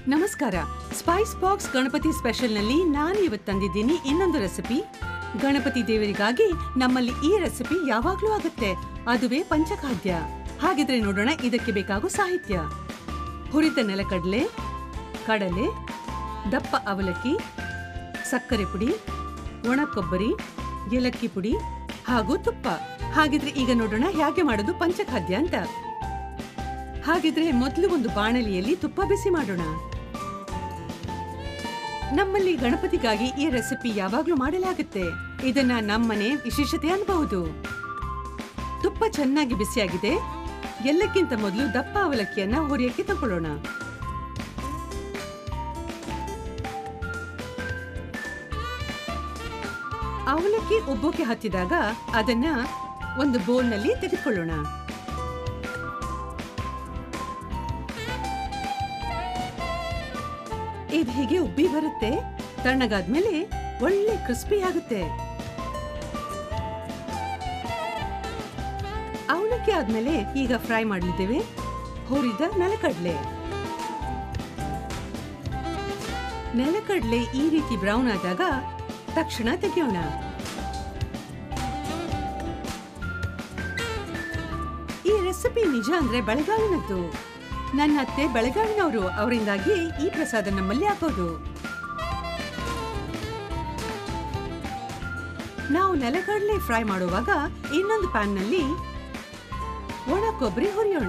ನಮಸ್ಕಾರ Spice box Ganapati ಸ್ಪೆಷಲ್ನಲ್ಲಿ ನಾನು ಇವತ್ತು ತಂದಿದ್ದೀನಿ ಇನ್ನೊಂದು ರೆಸಿಪಿ ಗಣಪತಿ ದೇವರಿಗಾಗಿ ನಮ್ಮಲ್ಲಿ ಈ ರೆಸಿಪಿ ಯಾವಾಗ್ಲೂ ಆಗುತ್ತೆ ಅದುವೇ ಪಂಚಖಾದ್ಯ ಹಾಗಿದ್ರೆ ನೋಡೋಣ ಇದಕ್ಕೆ ಬೇಕಾಗೋ ಸಾಹಿತ್ಯ ಹುರಿದ ನೆಲಕಡಲೆ ಕಡಲೆ ದಪ್ಪ ಅವಲಕ್ಕಿ ಸಕ್ಕರೆ ಪುಡಿ ಒಣ ಕೊಬ್ಬರಿ ಏಲಕ್ಕಿ ಪುಡಿ ಹಾಗೂ ತುಪ್ಪ ಹಾಗಿದ್ರೆ ಈಗ ನೋಡೋಣ ಹೇಗೆ ಮಾಡೋದು ಪಂಚಖಾದ್ಯ ಅಂತ ಹಾಗಿದ್ರೆ ಮೊದಲು ಒಂದು ಬಾಣಲಿಯಲ್ಲಿ ತುಪ್ಪ ಬಿಸಿ ಮಾಡೋಣ ನಮ್ಮಲ್ಲಿ ಗಣಪತಿಗಾಗಿ ಈ ರೆಸಿಪಿ ಯಾವಾಗ್ಲೂ ಮಾಡಲಾಗುತ್ತೆ ಇದನ್ನ ನಮ್ಮನೆ ವಿಶೇಷತೆ ಅನ್ಬಹುದು ತುಪ್ಪ ಚೆನ್ನಾಗಿ ಬಿಸಿಯಾಗಿದೆ ಎಲ್ಲಕ್ಕಿಂತ ಮೊದಲು ದಪ್ಪ ಅವಲಕ್ಕಿಯನ್ನ ಹುರಿಯಕ್ಕೆ ತಗೊಳ್ಳೋಣ ಅವಲಕ್ಕಿ ಉಬ್ಬೋಕೆ ಹತ್ತಿದಾಗ ಅದನ್ನ ಒಂದು ಬೌಲ್ನಲ್ಲಿ ತೆಗೆದುಕೊಳ್ಳೋಣ ಇದು ಹೀಗೆ ಉಬ್ಬಿ ಬರುತ್ತೆ ತಣ್ಣಗಾದ್ಮೇಲೆ ಒಳ್ಳೆ ಕ್ರಿಸ್ಪಿ ಆಗುತ್ತೆ ಅವಲಕ್ಕಿ ಆದ್ಮೇಲೆ ಈಗ ಫ್ರೈ ಮಾಡಲಿದ್ದೇವೆ ಹುರಿದ ನೆಲಕಡ್ಲೆ ನೆಲಕಡ್ಲೆ ಈ ರೀತಿ ಬ್ರೌನ್ ಆದಾಗ ತಕ್ಷಣ ತೆಗೆಯೋಣ ಈ ರೆಸಿಪಿ ನಿಜ ಅಂದ್ರೆ ಬೆಳಗಾವಿನದ್ದು ನನ್ನ ಅತ್ತೆ ಬೆಳಗಾವಿನವರು ಅವರಿಂದಾಗಿ ಈ ಪ್ರಸಾದ ನಮ್ಮಲ್ಲಿ ಹಾಕೋದು ನಾವು ನೆಲಗಡಲೆ ಫ್ರೈ ಮಾಡುವಾಗ ಇನ್ನೊಂದು ಪ್ಯಾನ್ನಲ್ಲಿ ಒಣ ಕೊಬ್ಬರಿ ಹುರಿಯೋಣ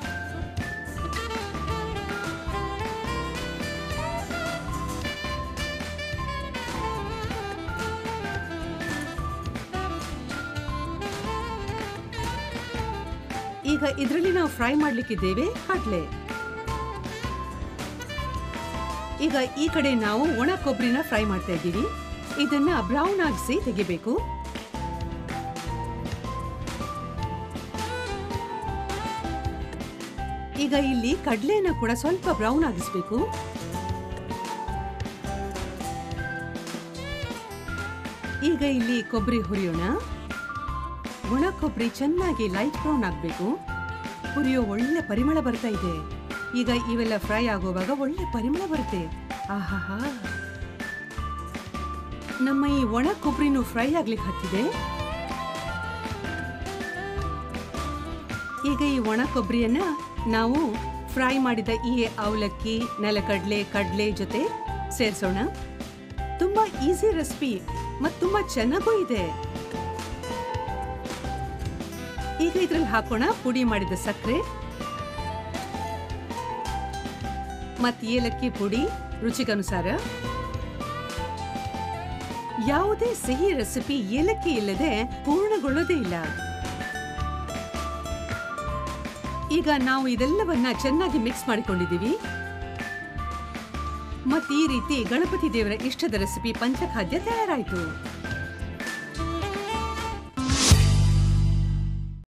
ಈಗ ಇದರಲ್ಲಿ ನಾವು ಫ್ರೈ ಮಾಡ್ಲಿಕ್ಕಿದ್ದೇವೆ ಕಡ್ಲೆ ಈಗ ಈ ಕಡೆ ನಾವು ಒಣ ಕೊಬ್ಬರಿನ ಫ್ರೈ ಮಾಡ್ತಾ ಇದ್ದೀವಿ ಇದನ್ನ ಬ್ರೌನ್ ಆಗಿಸಿ ತೆಗಿಬೇಕು ಈಗ ಇಲ್ಲಿ ಕಡ್ಲೆನ ಕೂಡ ಸ್ವಲ್ಪ ಬ್ರೌನ್ ಆಗಿಸ್ಬೇಕು ಈಗ ಇಲ್ಲಿ ಕೊಬ್ಬರಿ ಹುರಿಯೋಣ ಒಣ ಕೊಬ್ಬರಿ ಚೆನ್ನಾಗಿ ಲೈಟ್ ಬ್ರೌನ್ ಆಗಬೇಕು ಹುರಿಯೋ ಒಳ್ಳೆ ಪರಿಮಳ ಬರ್ತಾ ಇದೆ ಈಗ ಇವೆಲ್ಲ ಫ್ರೈ ಆಗುವಾಗ ಒಳ್ಳೆ ಪರಿಮಳ ಬರುತ್ತೆ ಆಹಾಹಾ ನಮ್ಮ ಈ ಒಣ ಕೊಬ್ಬರಿನೂ ಫ್ರೈ ಆಗ್ಲಿಕ್ಕೆ ಹತ್ತಿದೆ ಈಗ ಈ ಒಣ ಕೊಬ್ಬರಿಯನ್ನ ನಾವು ಫ್ರೈ ಮಾಡಿದ ಈ ಅವಲಕ್ಕಿ ನೆಲಕಡ್ಲೆ ಕಡ್ಲೆ ಜೊತೆ ಸೇರಿಸೋಣ ತುಂಬಾ ಈಸಿ ರೆಸಿಪಿ ಮತ್ತು ತುಂಬಾ ಚೆನ್ನಾಗೂ ಇದೆ ಈಗ ಇದ್ರಲ್ಲಿ ಹಾಕೋಣ ಪುಡಿ ಮಾಡಿದ ಸಕ್ಕರೆ ಮತ್ ಏಲಕ್ಕಿ ಪುಡಿ ರುಚಿಗನುಸಾರ ಯಾವುದೇ ಸಿಹಿ ರೆಸಿಪಿ ಏಲಕ್ಕಿ ಇಲ್ಲದೆ ಪೂರ್ಣಗೊಳ್ಳೋದೇ ಇಲ್ಲ ಈಗ ನಾವು ಇದೆಲ್ಲವನ್ನ ಚೆನ್ನಾಗಿ ಮಿಕ್ಸ್ ಮಾಡಿಕೊಂಡಿದ್ದೀವಿ ಮತ್ ಈ ರೀತಿ ಗಣಪತಿ ದೇವರ ಇಷ್ಟದ ರೆಸಿಪಿ ಪಂಚಖಾದ್ಯ ತಯಾರಾಯ್ತು